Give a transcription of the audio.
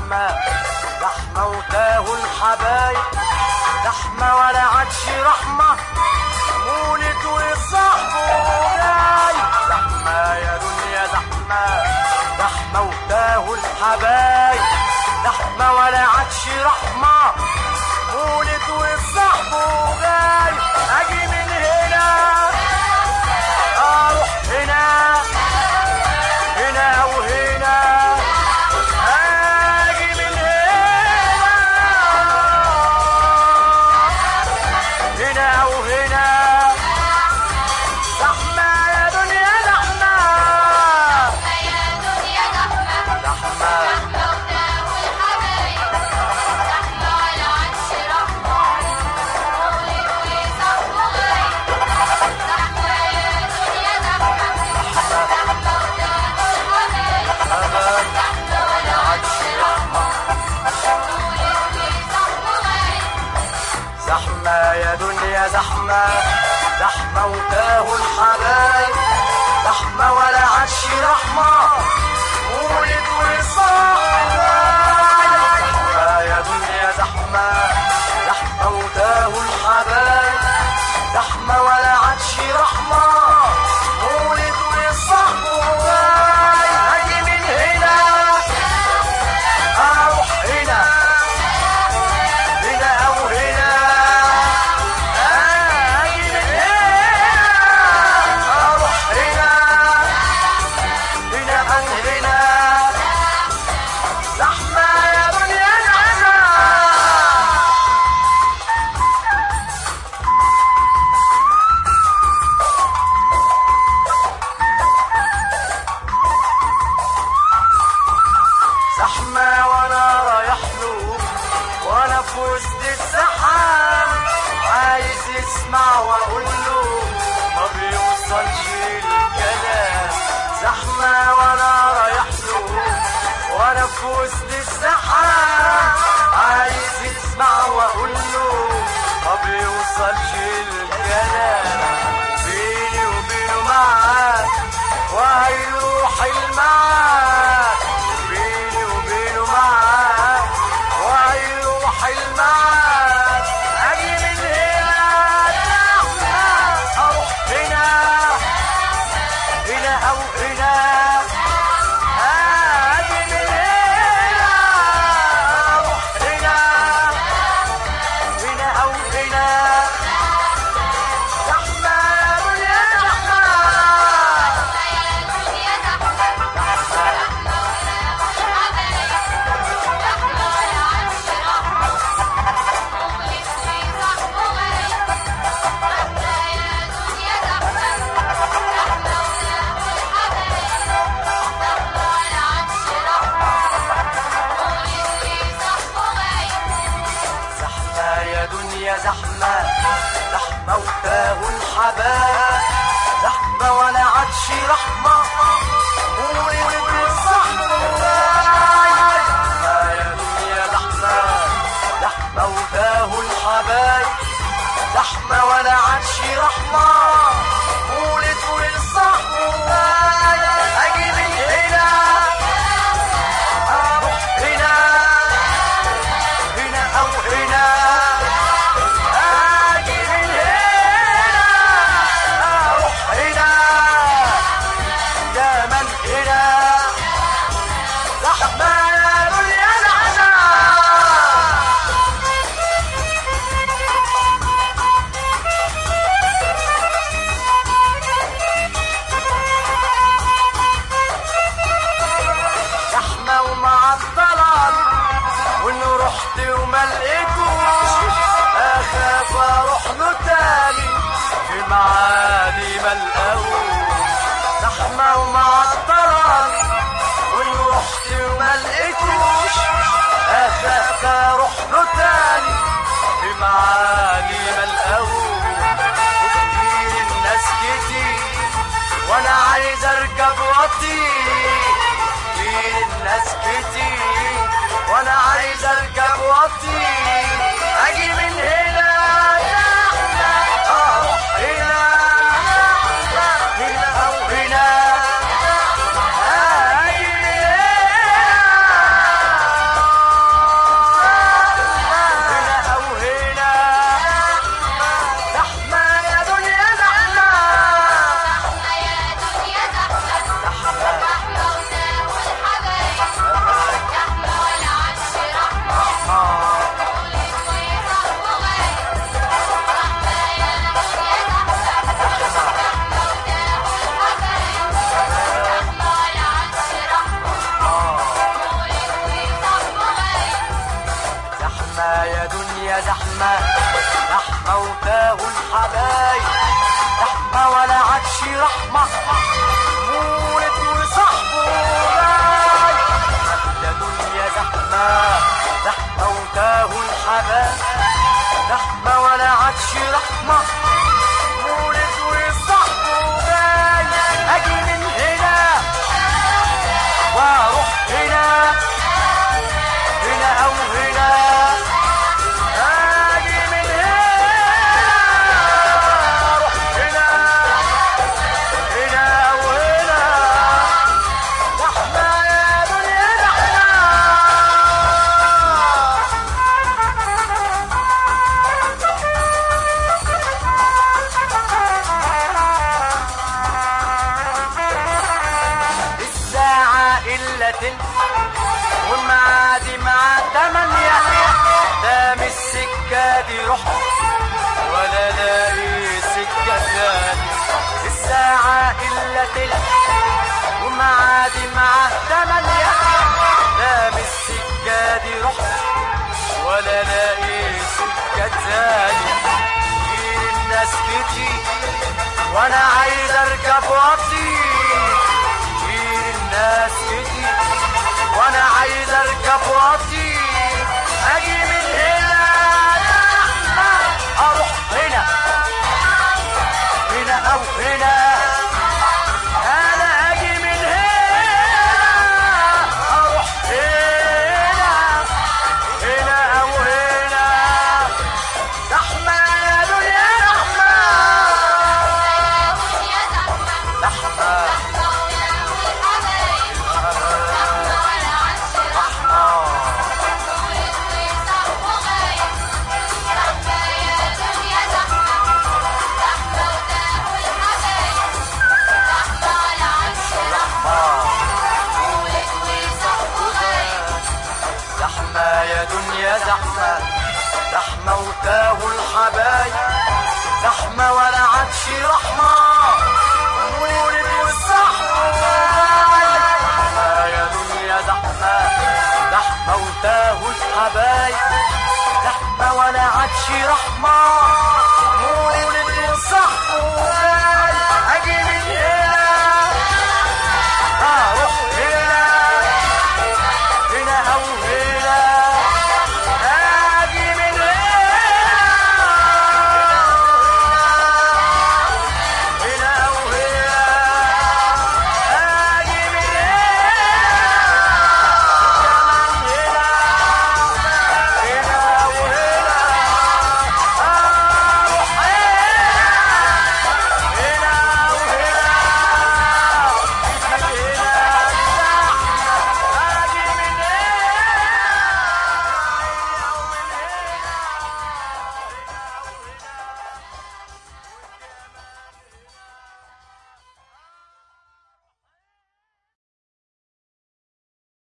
زحمة زحمة وتاهوا الحبايب زحمة ولا عادش رحمة مولد وصاحبه جاي زحمة يا دنيا زحمة زحمة وتاهوا الحبايب زحمة ولا عادش رحمة مولد وصاحبه جاي اجي من هنا اروح هنا هنا وهنا اجي من هنا هنا وهنا زحمة يا دنيا زحمة يا دنيا زحمة زحمة زحمة وتاهوا الحبايب زحمة ولا عادش رحمة مولد وصاحبه غايب زحمة يا دنيا زحمة زحمة وتاهوا الحبايب أبد زحمة ولا عادش رحمة مولد وصاحبه غايب زحمة يا دنيا زحمة زحمة وتاهوا الحبايب زحمة ولا عادش رحمة مولد وصاحبة زحمة يا دنيا زحمة زحمة وتاهوا الحبايب زحمة ولا عادش رحمة مولد وصاحبه أجي من هنا أروح هنا هنا أو هنا أجي من هنا أروح هنا هنا عن هنا زحمة يا دنيا زحمة زحمة وانا رايح له وانا في وسط الزحام عايز يسمع واقول له ما بيوصلش الكلام زحمة وانا رايح له وانا في وسط الزحام عايز يسمع واقول له ما بيوصلش الكلام بيني وبينه معاك وهيروح المعاك بيني وبينه معاك وهيروح المعاك اجي من هنا زحمة اروح هنا هنا او هنا اجي من هنا اروح هنا هنا او هنا زحمة يا دنيا زحمة يا دنيا زحمة زحمة وتاهوا الحبايب زحمة ولا عادش رحمة مولد وصاحبه غايب زحمة يا دنيا زحمة زحمة وتاهوا الحبايب زحمة ولا عادش رحمة مولد وصاحبه غايب زحمة يا دنيا زحمة زحمة وتاهوا الحباب زحمة ولا عادش رحمة ولد وصحبه زحمة يا دنيا زحمة زحمة وتاهوا الحبايب زحمة ولا عادش رحمة ولد وصحبه أجي من هنا أروح هنا هنا أو هنا أجي من هنا أروح هنا دايما هنا زحمة يا دنيا زحمة زحمة ومعطلة وإن رحت وما لقيتوش أخاف أروح له تاني في معادي ما القاهوش زحمة ومعطلة وإن رحت وما لقيتوش أخاف أروح له تاني في معادي ما القاهوش وكتير الناس كتير وانا عايز اركب واطير كتير الناس كتير وانا عايز اركب واطير اجي من هنا زحمة، اروح هنا زحمة، هنا او هنا اجي من هنا زحمة يا دنيا زحمة زحمة وتاهوا الحبايب زحمة ولا عادش رحمة مولد وصاحبه جاي يا دنيا زحمة زحمة وتاهوا الحبايب زحمة ولا عادش رحمة مولد وصاحبه جاي أجي من هنا واروح هنا هنا او هنا اجي من هنا اروح هنا هنا او هنا زحمه يا دنيا زحمه الساعة إلا تلت والمعادي مع تمانية دام السكة دي رحت ولا لاقي سكة تاني الساعة إلا تلت ومعادي مع تمانية دام السكة دي رحت ولا لاقي سكة تاني كتير الناس كتير وانا عايز اركب واطير كتير الناس كتير وانا عايز اركب واطير اجي من هنا اروح هنا هنا او هنا انا اجي من هنا اروح هنا هنا او هنا زحمه يا دنيا زحمه زحمه زحمة يا دنيا زحمة زحمة وتاهوا الحبايب زحمة ولا عادش رحمة ولد والصحبة زحمة يا دنيا زحمة زحمة وتاهوا الحبايب زحمة ولا عادش رحمة ولد والصحبة أجي من هنا